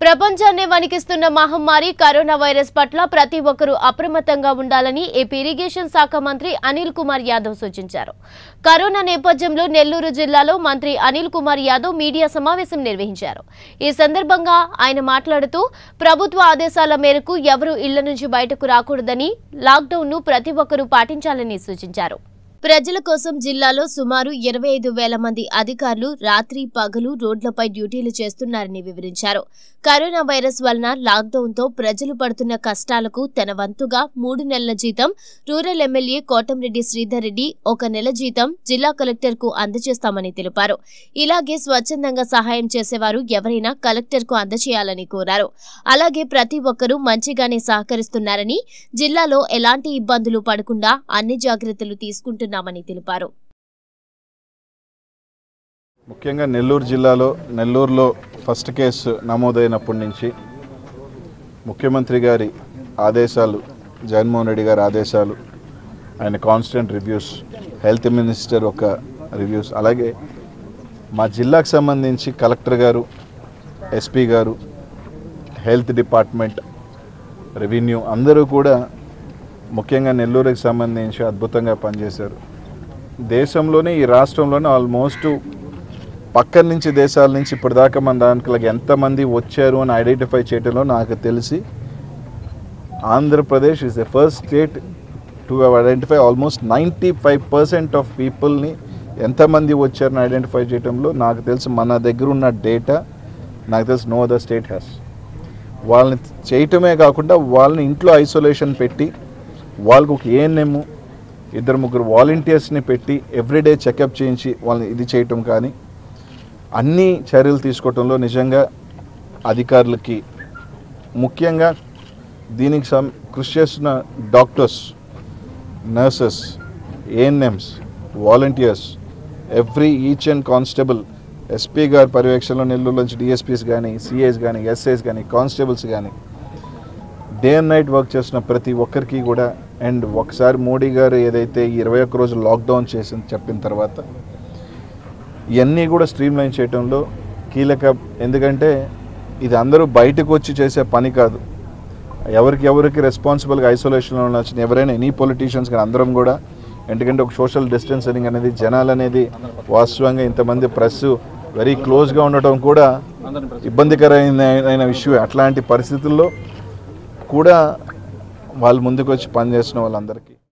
ప్రపంచాన్ని వణికిస్తున్న మహమ్మారి corona virus పట్ల ప్రతి ఒక్కరూ అప్రమత్తంగా ఉండాలని ఏపీ ఇరిగేషన్ శాఖ మంత్రి అనిల్ కుమార్ యాదవ్ సూచించారు కరోనా నేపథ్యంలో నెల్లూరు జిల్లాలో మంత్రి అనిల్ కుమార్ యాదవ్ మీడియా సమావేశం నిర్వహించారు ఈ సందర్భంగా ఆయన మాట్లాడుతూ ప్రభుత్వ ఆదేశాల మేరకు ఎవరూ ఇళ్ల నుంచి బయటకు రాకూడదని లాక్డౌన్ను ప్రతి ఒక్కరూ పాటించాలని సూచించారు ప్రజల కోసం జిల్లాలో సుమారు ఇరవై ఐదు వేల మంది అధికారులు రాత్రి పగలు రోడ్లపై డ్యూటీలు చేస్తున్నారని వివరించారు కరోనా వైరస్ వలన లాక్డౌన్తో ప్రజలు పడుతున్న కష్టాలకు తన వంతుగా మూడు నెలల జీతం రూరల్ ఎమ్మెల్యే కోటంరెడ్డి శ్రీధర్ రెడ్డి ఒక నెల జీతం జిల్లా కలెక్టర్కు అందజేస్తామని తెలిపారు ఇలాగే స్వచ్ఛందంగా సహాయం చేసేవారు ఎవరైనా కలెక్టర్కు అందజేయాలని కోరారు అలాగే ప్రతి ఒక్కరూ మంచిగానే సహకరిస్తున్నారని జిల్లాలో ఎలాంటి ఇబ్బందులు పడకుండా అన్ని జాగ్రత్తలు తీసుకుంటున్నామని తెలిపారు ముఖ్యంగా నెల్లూరు జిల్లాలో నెల్లూరులో ఫస్ట్ కేసు నమోదైనప్పటి నుంచి ముఖ్యమంత్రి గారి ఆదేశాలు జగన్మోహన్ రెడ్డి గారి ఆదేశాలు ఆయన కాన్స్టెంట్ రివ్యూస్ హెల్త్ మినిస్టర్ ఒక రివ్యూస్ అలాగే మా జిల్లాకు సంబంధించి కలెక్టర్ గారు ఎస్పీ గారు హెల్త్ డిపార్ట్మెంట్ రెవెన్యూ అందరూ కూడా ముఖ్యంగా నెల్లూరుకి సంబంధించి అద్భుతంగా పనిచేశారు దేశంలోనే ఈ రాష్ట్రంలోనే ఆల్మోస్ట్ పక్కన నుంచి దేశాల నుంచి ఇప్పటిదాకా మన దాంట్లోకి ఎంతమంది వచ్చారు అని ఐడెంటిఫై చేయడంలో నాకు తెలిసి Andhra Pradesh is the first state to identify almost ninety five percent of పీపుల్ని ఎంతమంది వచ్చారని ఐడెంటిఫై చేయడంలో నాకు తెలిసి మన దగ్గర ఉన్న డేటా నాకు తెలిసి నో అదర్ స్టేట్ హ్యాస్ వాళ్ళని చేయటమే కాకుండా వాళ్ళని ఇంట్లో ఐసోలేషన్ పెట్టి వాళ్ళకు ఒక ఏఎన్ఎం ఇద్దరు ముగ్గురు వాలంటీర్స్ని పెట్టి ఎవ్రీడే చెకప్ చేయించి వాళ్ళని ఇది చేయటం కానీ అన్ని చర్యలు తీసుకోవటంలో నిజంగా అధికారులకి ముఖ్యంగా దీనికి సం కృషి చేస్తున్న doctors nurses ANMs volunteers every each and constable SP గారి పర్యవేక్షణలో నెల్లూరు నుంచి డిఎస్పీస్ కానీ సిఐస్ కానీ ఎస్ఐస్ కానీ కానిస్టేబుల్స్ కానీ డే అండ్ నైట్ వర్క్ చేస్తున్న ప్రతి ఒక్కరికి కూడా అండ్ ఒకసారి మోడీ గారు ఏదైతే ఈ ఇరవై ఒక్క రోజు లాక్డౌన్ చేసి చెప్పిన తర్వాత ఇవన్నీ కూడా స్ట్రీమ్ లైన్ చేయడంలో కీలక ఎందుకంటే ఇది అందరూ బయటకు వచ్చి చేసే పని కాదు ఎవరికి ఎవరికి రెస్పాన్సిబుల్గా ఐసోలేషన్లో వచ్చిన ఎవరైనా ఎనీ పొలిటీషియన్స్ కానీ అందరం కూడా ఎందుకంటే ఒక సోషల్ డిస్టెన్సింగ్ అనేది జనాలు అనేది వాస్తవంగా ఇంతమంది ప్రెస్ వెరీ క్లోజ్గా ఉండటం కూడా ఇబ్బందికరమైన ఇష్యూ అట్లాంటి పరిస్థితుల్లో కూడా వాళ్ళు ముందుకు వచ్చి పనిచేసిన వాళ్ళందరికీ